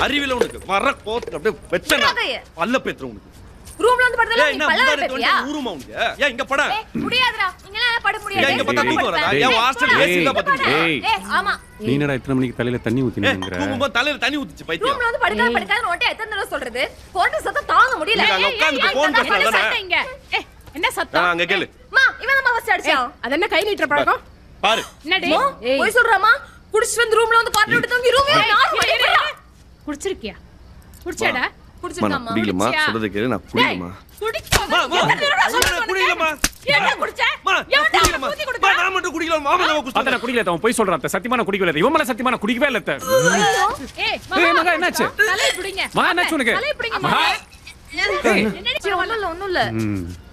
அறிவில உனக்கு வர கோத்து அப்படியே வெச்சனா விடாதே. பல்ல பேத்துற உனக்கு ரூம்ல வந்து படுத்தல ஏய் நீ என்ன பல்ல முந்தாரி வைப்பியா வந்து ஊருமா உனக்கு ஏன் இங்க பட ஏய் முடியாதுடா இங்கலாம் பட முடியாது ஏன் இங்க பார்த்தா டேய், தூக்கம் வரதா டேய், ஏன் ஹாஸ்டல் டேய், ஏசி தான் பாத்துக்கிட்டு ஏய். ஏய் ஆமா நீ என்னடா இத்தனை மணிக்கு தலையில தண்ணி ஏய் ஊத்தினுங்கிற தூங்கும்போது தலையில தண்ணி ஊத்திச்சு பைத்தியம் ரூம்ல வந்து படுக்காத படுக்காத ஓட்டே எத்தனை தடவை சொல்றது போட்ட சத்தம் தாங்க முடியல நீங்க அங்க ஏய், உட்கார்ந்துட்டு ஏய், phone அங்க பேசலாம் தான் தானே? இங்க ஏய், என்ன ஆ, சத்தம் அங்க கேளு மா இவன் தான் ஃபர்ஸ்ட் அடிச்சான் அது என்ன கை நீட்டுற பழக்கம் பாரு என்னடி மா, ஏய், போய் சொல்றாமா குடிச்சிட்டு வந்து ரூம்ல வந்து பாட்டு விட்டு தூங்கி ரூம்ல ஏய், நாலு இரு, மணி இரு, இரு. குடிச்சிருக்கியா குடிச்சாடா மா, நான் குடிச்சிருக்காமா குடிக்கலமா குடிச்சியா? சொல்றதை கேளு நான் டேய், குடிக்கலமா குடிக்காம மா, மா, எத்தனை தடவை மா, சொல்றது நான் உனக்கு? குடிக்கலமா. என்ன குடிச்ச மா, எவன்டா குடிக்கலமா. ஊத்தி மா, கொடுத்தா? நான் மட்டும் குடிக்கல மாமா நம்ம அத குடிச்சோம் நான் குடிக்கல அவன் போய் சொல்றான் அத்தை. சத்தியமா நான் குடிக்கவே இல்லை இவன் மேல சத்தியமா நான் குடிக்கவே இல்லை அத்தை. ஏய், ஏய், மகா, என்னாச்சு? தலையை பிடிங்க மகா, என்னாச்சு உனக்கு? தலையை பிடிங்க மகா. மகா. என்னடி ஒண்ணும் இல்ல ஒண்ணும் இல்ல ம்.